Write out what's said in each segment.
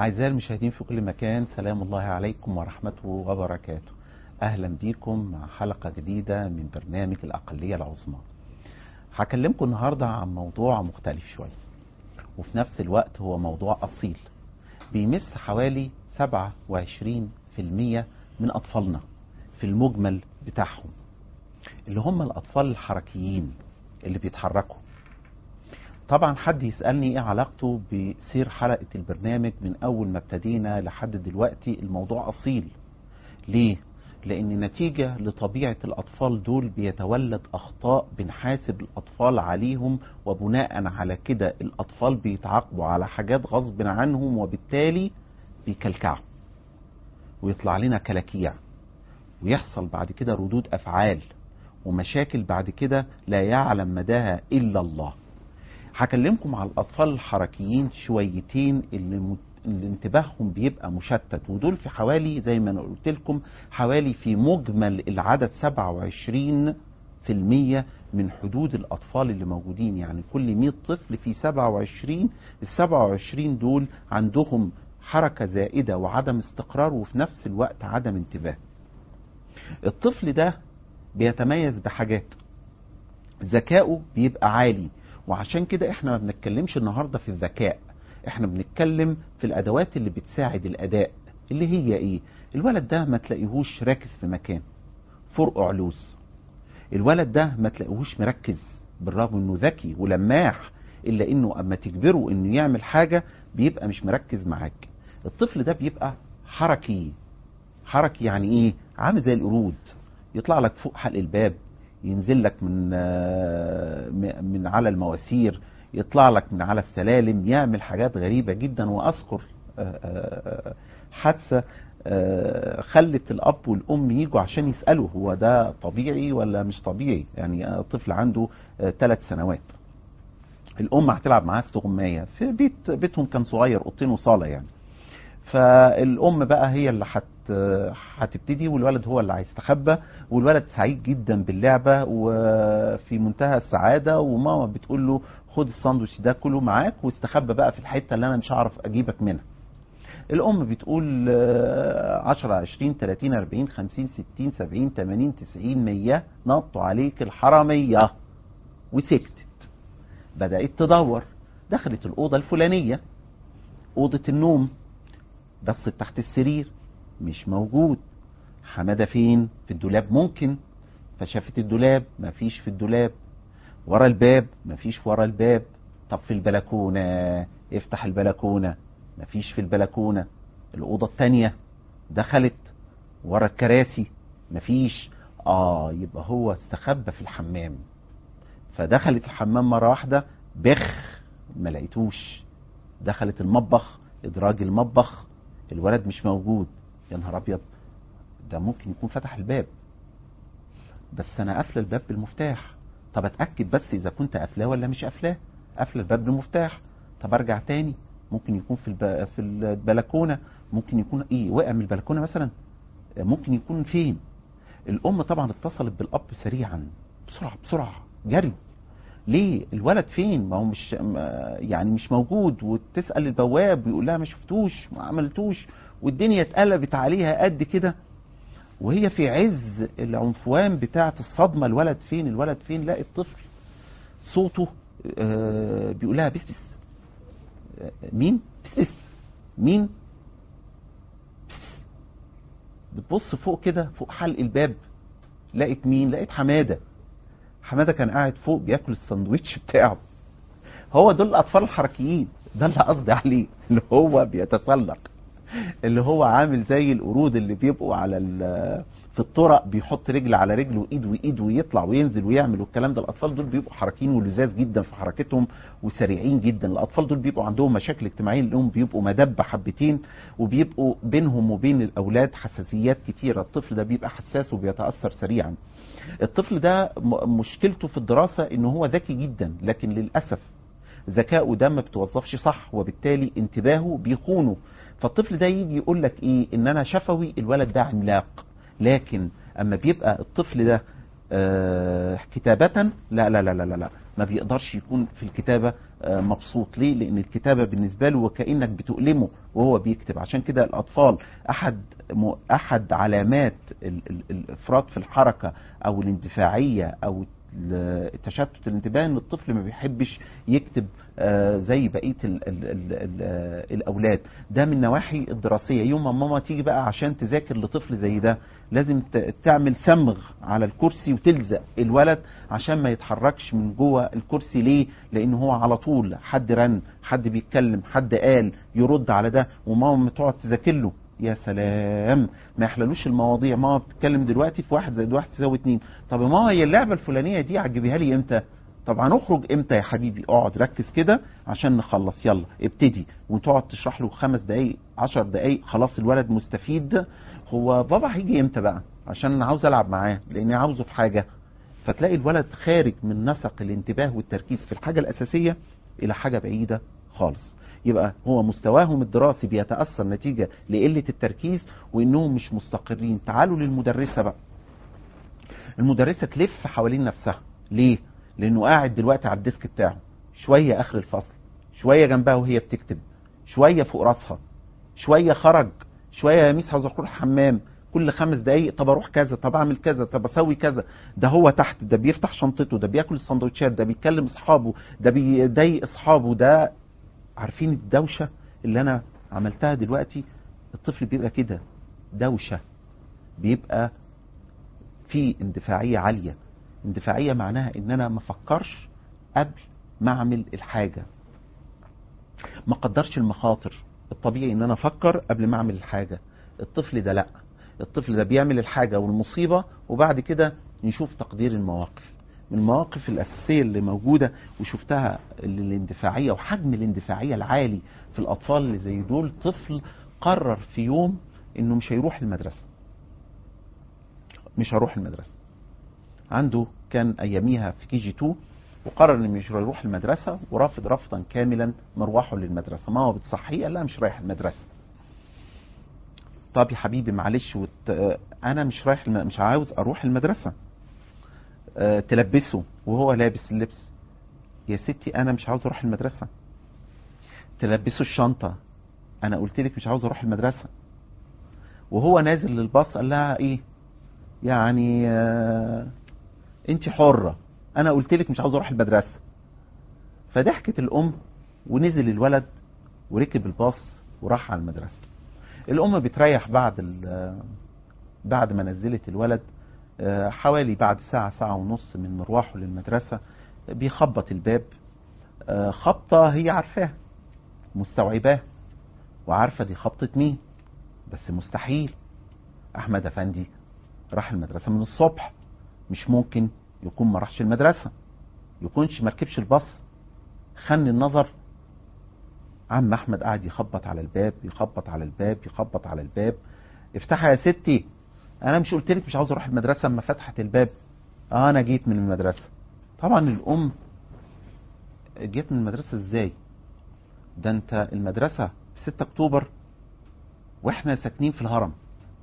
أعزائي المشاهدين في كل مكان سلام الله عليكم ورحمته وبركاته أهلا بيكم مع حلقة جديدة من برنامج الأقلية العظمى هكلمكم النهاردة عن موضوع مختلف شوية وفي نفس الوقت هو موضوع أصيل بيمس حوالي 27% من أطفالنا في المجمل بتاعهم اللي هم الأطفال الحركيين اللي بيتحركوا طبعا حد يسألني ايه علاقته بسير حلقة البرنامج من اول ما ابتدينا لحد دلوقتي الموضوع اصيل ليه لان نتيجة لطبيعة الاطفال دول بيتولد اخطاء بنحاسب الاطفال عليهم وبناء على كده الاطفال بيتعاقبوا على حاجات غصب عنهم وبالتالي بيكلكعوا ويطلع لنا كلاكيع ويحصل بعد كده ردود افعال ومشاكل بعد كده لا يعلم مداها الا الله هكلمكم على الاطفال الحركيين شويتين اللي, م... اللي انتباههم بيبقى مشتت ودول في حوالي زي ما انا قلت لكم حوالي في مجمل العدد 27 في المية من حدود الاطفال اللي موجودين يعني كل 100 طفل في 27 ال 27 دول عندهم حركة زائدة وعدم استقرار وفي نفس الوقت عدم انتباه الطفل ده بيتميز بحاجات ذكائه بيبقى عالي وعشان كده احنا ما بنتكلمش النهارده في الذكاء احنا بنتكلم في الادوات اللي بتساعد الاداء اللي هي ايه الولد ده ما تلاقيهوش راكز في مكان فرق علوس الولد ده ما تلاقيهوش مركز بالرغم انه ذكي ولماح الا انه اما تجبره انه يعمل حاجه بيبقى مش مركز معاك الطفل ده بيبقى حركي حركي يعني ايه عامل زي القرود يطلع لك فوق حلق الباب ينزل لك من من على المواسير يطلع لك من على السلالم يعمل حاجات غريبة جدا وأذكر حادثة خلت الأب والأم يجوا عشان يسألوا هو ده طبيعي ولا مش طبيعي يعني طفل عنده ثلاث سنوات الأم هتلعب معاه استغماية في بيت بيتهم كان صغير أوضتين وصالة يعني فالأم بقى هي اللي حت هتبتدي والولد هو اللي هيستخبى والولد سعيد جدا باللعبة وفي منتهى السعادة وماما بتقول له خد الساندوتش ده كله معاك واستخبى بقى في الحتة اللي انا مش هعرف اجيبك منها الام بتقول 10 20 30 40 50 60 70 80 90 100 نطوا عليك الحرامية وسكتت بدأت تدور دخلت الأوضة الفلانية أوضة النوم بصت تحت السرير مش موجود حمادة فين في الدولاب ممكن فشافت الدولاب مفيش في الدولاب ورا الباب مفيش ورا الباب طب في البلكونة افتح البلكونة مفيش في البلكونة الأوضة التانية دخلت ورا الكراسي مفيش اه يبقى هو استخبى في الحمام فدخلت الحمام مرة واحدة بخ ما لقيتوش دخلت المطبخ ادراج المطبخ الولد مش موجود يا نهار ابيض ده ممكن يكون فتح الباب بس انا قافله الباب بالمفتاح طب اتاكد بس اذا كنت قافلاه ولا مش قافلاه قافله الباب بالمفتاح طب ارجع تاني ممكن يكون في الب... في البلكونه ممكن يكون ايه وقع من البلكونه مثلا ممكن يكون فين الام طبعا اتصلت بالاب سريعا بسرعه بسرعه جري ليه الولد فين ما هو مش يعني مش موجود وتسال البواب ويقول لها ما شفتوش ما عملتوش والدنيا اتقلبت عليها قد كده وهي في عز العنفوان بتاعه الصدمه الولد فين الولد فين لا الطفل صوته آه بيقول لها بسس آه مين بسس مين بتبص فوق كده فوق حلق الباب لقيت مين لقيت حماده حماده كان قاعد فوق بياكل الساندوتش بتاعه هو دول الاطفال الحركيين ده اللي قصدي عليه اللي هو بيتسلق اللي هو عامل زي القرود اللي بيبقوا على في الطرق بيحط رجل على رجل وايد وايد ويطلع وينزل ويعمل والكلام ده الاطفال دول بيبقوا حركيين ولزاز جدا في حركتهم وسريعين جدا الاطفال دول بيبقوا عندهم مشاكل اجتماعيه لانهم بيبقوا مدب حبتين وبيبقوا بينهم وبين الاولاد حساسيات كتيره الطفل ده بيبقى حساس وبيتاثر سريعا الطفل ده مشكلته في الدراسه ان هو ذكي جدا لكن للاسف ذكائه ده ما بتوظفش صح وبالتالي انتباهه بيخونه فالطفل ده يجي يقول لك ايه ان انا شفوي الولد ده عملاق لكن اما بيبقى الطفل ده آه كتابة لا لا لا لا لا ما بيقدرش يكون في الكتابة آه، مبسوط ليه لان الكتابة بالنسبة له وكأنك بتؤلمه وهو بيكتب عشان كده الاطفال احد م- احد علامات ال- ال- الافراط في الحركة او الاندفاعية او ال- تشتت الانتباه ان الطفل ما بيحبش يكتب آه، زي بقيه ال ال ال ال آه، الاولاد ده من النواحي الدراسيه يوم ما ماما تيجي بقى عشان تذاكر لطفل زي ده لازم ت- تعمل سمغ على الكرسي وتلزق الولد عشان ما يتحركش من جوه الكرسي ليه لان هو على طول حد رن حد بيتكلم حد قال يرد على ده وماما تقعد تذاكر له يا سلام ما يحللوش المواضيع ماما بتتكلم دلوقتي في واحد زائد واحد تساوي اتنين طب يا ماما هي اللعبه الفلانيه دي هتجيبيها لي امتى طب هنخرج امتى يا حبيبي اقعد ركز كده عشان نخلص يلا ابتدي وتقعد تشرح له خمس دقايق عشر دقايق خلاص الولد مستفيد هو بابا هيجي امتى بقى عشان انا عاوز العب معاه لاني عاوزه في حاجه فتلاقي الولد خارج من نسق الانتباه والتركيز في الحاجه الاساسيه الى حاجه بعيده خالص يبقى هو مستواهم الدراسي بيتاثر نتيجه لقله التركيز وانهم مش مستقرين تعالوا للمدرسه بقى المدرسه تلف حوالين نفسها ليه لانه قاعد دلوقتي على الديسك بتاعه شويه اخر الفصل شويه جنبها وهي بتكتب شويه فوق راسها شويه خرج شويه يا ميس عاوز اروح الحمام كل خمس دقايق طب اروح كذا طب اعمل كذا طب اسوي كذا ده هو تحت ده بيفتح شنطته ده بياكل السندوتشات ده بيتكلم اصحابه ده بيضايق اصحابه ده عارفين الدوشه اللي انا عملتها دلوقتي الطفل بيبقى كده دوشه بيبقى في اندفاعيه عاليه اندفاعيه معناها ان انا ما افكرش قبل ما اعمل الحاجه ما اقدرش المخاطر الطبيعي ان انا افكر قبل ما اعمل الحاجه الطفل ده لا الطفل ده بيعمل الحاجه والمصيبه وبعد كده نشوف تقدير المواقف من المواقف الاساسيه اللي موجوده وشفتها اللي الاندفاعيه وحجم الاندفاعيه العالي في الاطفال اللي زي دول طفل قرر في يوم انه مش هيروح المدرسه مش هروح المدرسه عنده كان اياميها في كي جي 2 وقرر انه مش هيروح المدرسه ورافض رفضا كاملا مروحه للمدرسه ماما بتصحيه قال لها مش رايح المدرسه طب يا حبيبي معلش وت... آه، انا مش رايح الم... مش عاوز اروح المدرسه آه، تلبسه وهو لابس اللبس يا ستي انا مش عاوز اروح المدرسه تلبسه الشنطه انا قلت لك مش عاوز اروح المدرسه وهو نازل للباص قال لها ايه يعني آه انت حرة انا قلت لك مش عاوز اروح المدرسة فضحكت الام ونزل الولد وركب الباص وراح على المدرسة الام بتريح بعد ال- بعد ما نزلت الولد آه، حوالي بعد ساعة ساعة ونص من مروحه للمدرسة بيخبط الباب آه، خبطة هي عارفاها مستوعباه وعارفة دي خبطة مين بس مستحيل احمد افندي راح المدرسة من الصبح مش ممكن يكون ما راحش المدرسة يكونش ما ركبش الباص خن النظر عم احمد قاعد يخبط على الباب يخبط على الباب يخبط على الباب افتحها يا ستي انا مش قلت لك مش عاوز اروح المدرسة اما فتحت الباب اه انا جيت من المدرسة طبعا الام جيت من المدرسة ازاي ده انت المدرسة في 6 اكتوبر واحنا ساكنين في الهرم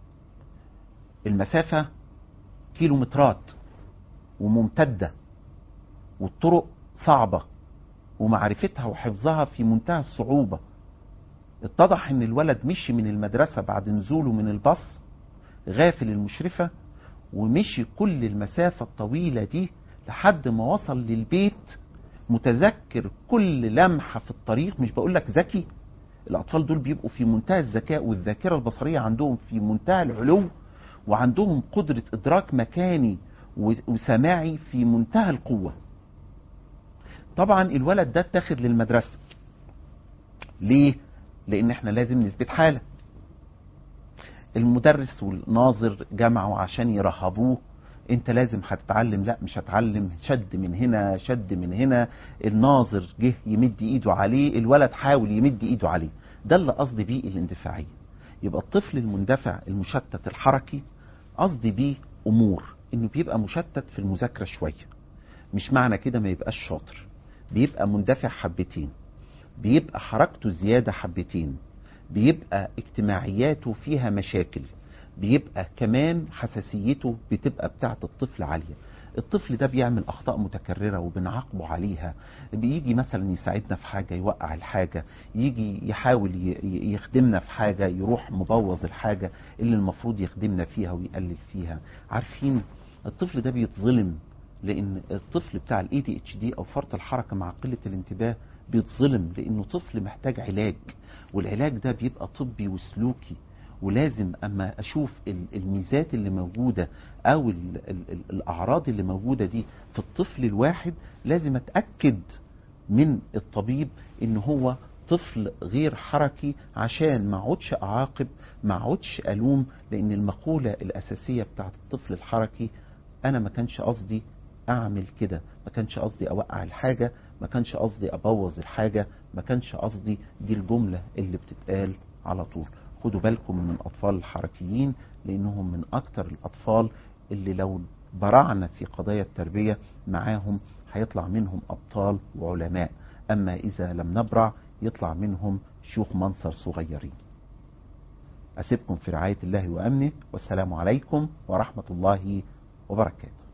المسافة كيلومترات وممتدة والطرق صعبة ومعرفتها وحفظها في منتهى الصعوبة اتضح ان الولد مشي من المدرسة بعد نزوله من الباص غافل المشرفة ومشي كل المسافة الطويلة دي لحد ما وصل للبيت متذكر كل لمحة في الطريق مش بقولك ذكي الأطفال دول بيبقوا في منتهى الذكاء والذاكرة البصرية عندهم في منتهى العلو وعندهم قدرة إدراك مكاني وسماعي في منتهى القوة طبعا الولد ده اتاخد للمدرسة ليه؟ لأن احنا لازم نثبت حالة المدرس والناظر جمعوا عشان يرهبوه انت لازم هتتعلم لا مش هتعلم شد من هنا شد من هنا الناظر جه يمد ايده عليه الولد حاول يمد ايده عليه ده اللي قصدي بيه الاندفاعية يبقى الطفل المندفع المشتت الحركي قصدي بيه امور انه بيبقى مشتت في المذاكرة شوية مش معنى كده ما يبقاش شاطر بيبقى مندفع حبتين بيبقى حركته زيادة حبتين بيبقى اجتماعياته فيها مشاكل بيبقى كمان حساسيته بتبقى بتاعت الطفل عالية الطفل ده بيعمل اخطاء متكررة وبنعاقبه عليها بيجي مثلا يساعدنا في حاجة يوقع الحاجة يجي يحاول ي- يخدمنا في حاجة يروح مبوظ الحاجة اللي المفروض يخدمنا فيها ويقلل فيها عارفين الطفل ده بيتظلم لان الطفل بتاع الاي دي اتش دي او فرط الحركة مع قلة الانتباه بيتظلم لانه طفل محتاج علاج والعلاج ده بيبقى طبي وسلوكي ولازم اما اشوف ال- الميزات اللي موجودة او ال ال ال الاعراض اللي موجودة دي في الطفل الواحد لازم اتأكد من الطبيب ان هو طفل غير حركي عشان ما اقعدش اعاقب ما اقعدش الوم لان المقولة الاساسية بتاعت الطفل الحركي انا ما كانش قصدي اعمل كده ما كانش قصدي اوقع الحاجة ما كانش قصدي ابوظ الحاجة ما كانش قصدي دي الجملة اللي بتتقال على طول خدوا بالكم من الاطفال الحركيين لانهم من اكتر الاطفال اللي لو برعنا في قضايا التربية معاهم هيطلع منهم ابطال وعلماء اما اذا لم نبرع يطلع منهم شيوخ منصر صغيرين اسيبكم في رعاية الله وامنه والسلام عليكم ورحمة الله وبركاته